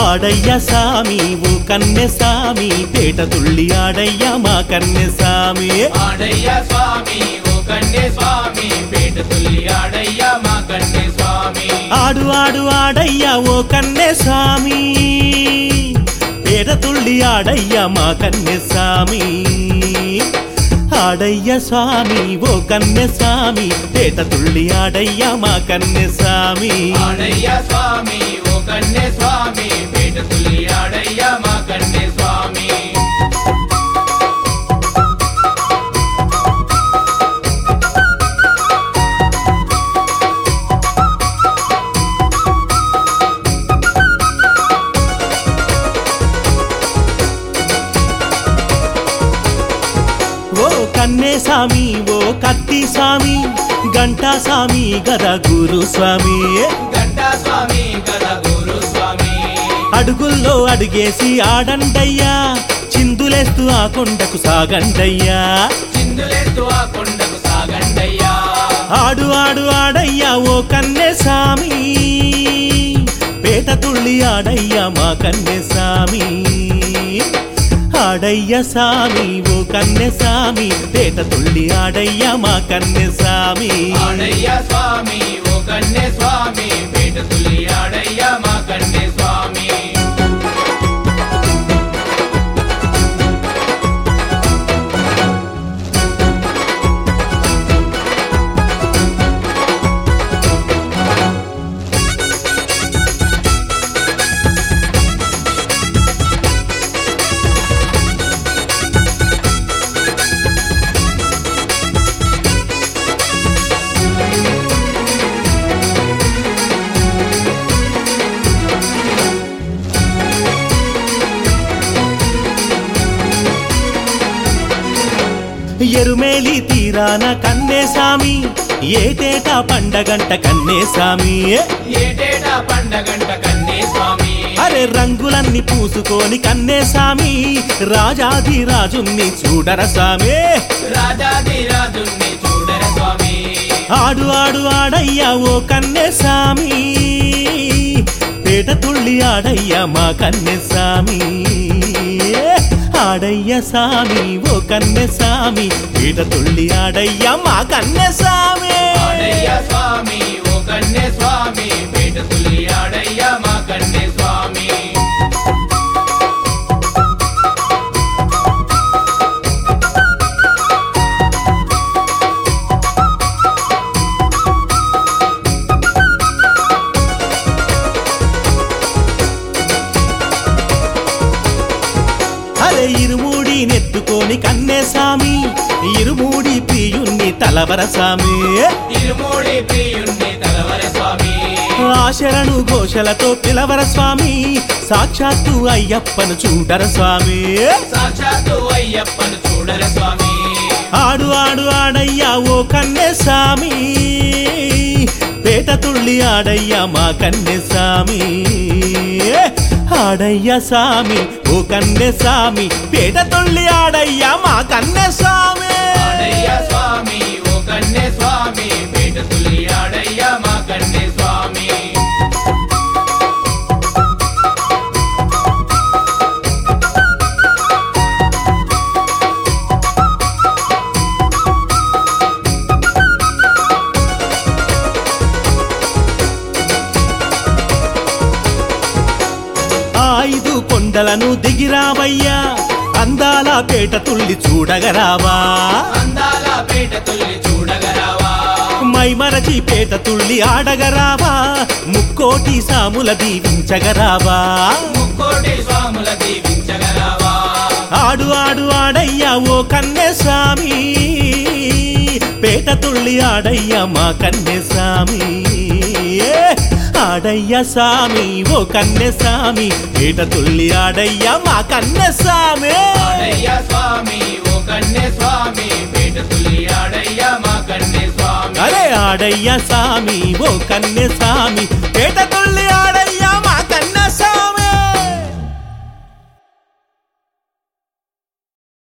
ఆడయ్య సామి ఓ కన్నె సామి పేట తుళ్ళి ఆడయ్య మా కన్నె సామి ఆడయ్య స్వామి ఓ కన్నే స్వామి పేట తుల్లి ఆడయ్య మా కన్నే స్వామి ఆడు ఆడు ఆడయ్య ఓ కన్నె సామి పేట తుళ్ళి ఆడయ్య మా కన్నె సామి ఆడయ్య స్వామి ఓ కన్నె సామి పేట తుళ్ళి ఆడయ్య మా కన్నె సామి ఆడయ్య స్వామి ఓ కన్నే స్వామి పేట తుల్లి ఆడయ్య మా కన్నే స్వామి ఓ కన్నే సామి ఓ కత్తి సామి గంటా సామి గద గురు స్వామి గంటా స్వామి గద గురు స్వామి అడుగుల్లో అడుగేసి ఆడండయ్యా చిందులేస్తూ ఆ కొండకు సాగండయ్యా చిందులెత్తు ఆ కొండకు సాగండయ్యా ఆడు ఆడు ఆడయ్యా ఓ కన్నె సామి పేట తుళ్ళి ఆడయ్యా మా కన్నె సామి ఆడయ్య సామి ఓ కన్నె సామి పేట తుళ్ళి ఆడయ్యా మా కన్నె సామి ఆడయ్య స్వామి ఓ కన్నే స్వామి పేట తుల్లి ఆడయ్య మా కన్నే స్వామి ఎరుమేలి తీరాన కన్నే సామి ఏటేటా పండగంట కన్నే సామి ఏటేటా పండగంట కన్నే స్వామి అరే రంగులన్నీ పూసుకొని కన్నే సామి రాజాది రాజుని చూడర సామి రాజాది రాజుని చూడర స్వామి ఆడు ఆడు ఆడయ్యా ఓ కన్నె సామి పేట తుళ్ళి ఆడయ్యా మా కన్నె సామి ఆడయ్య సామి ఓ కన్నె సామి పేట తుళ్ళి ఆడయ్యా మా కన్నె సామి ఆడయ్య స్వామి ఓ కన్నే స్వామి పేట తుల్లి ఆడయ్య మా కన్నే స్వామి అరే ఇరుమూడి నెత్తుకొని కన్నె సామి ఇరుమూడి ప్రియుణ్ణి తలవర సామి తిరుమూడి ప్రియుణ్ణి తలవర స్వామి ఆశరణు ఘోషలతో పిలవర స్వామి సాక్షాత్తు అయ్యప్పను చూడర స్వామి సాక్షాత్తు అయ్యప్పను చూడర స్వామి ఆడు ఆడు ఆడయ్యా ఓ కన్నె సామి పేట తుళ్ళి ఆడయ్యా మా కన్నె సామి ఆడయ్య సామి ఓ కన్నె సామి పేట తుళ్ళి ఆడయ్యా మా కన్నె సామి ఆడయ్య స్వామి ఓ కన్నే స్వామి పేట తుల్లి ఆడయ్య మా కన్నే స్వామి ఆ ఐదు కొండలను దిగిరావయ్యా అందాల పేట తుళ్ళి చూడగరావా అందాల పేట తుల్లి చూడగరావా మైమరచి పేట తుళ్ళి ఆడగరావా ముక్కోటి సాముల దీవించగరావా ముక్కోటి స్వాముల దీవించగరావా ఆడు ఆడు ఆడయ్యా ఓ కన్నె స్వామి పేట తుళ్ళి ఆడయ్యా మా కన్నె స్వామి ఆడయ్య స్వామి ఓ కన్నె స్వామి పేట తుళ్ళి ఆడయ్యా మా కన్నె స్వామి ఆడయ్య స్వామి ఓ కన్నే స్వామి పేట తుల్లి ఆడయ్య మా కన్నే స్వామి అరే ఆడయ్య స్వామి ఓ కన్నె స్వామి పేట తుళ్ళి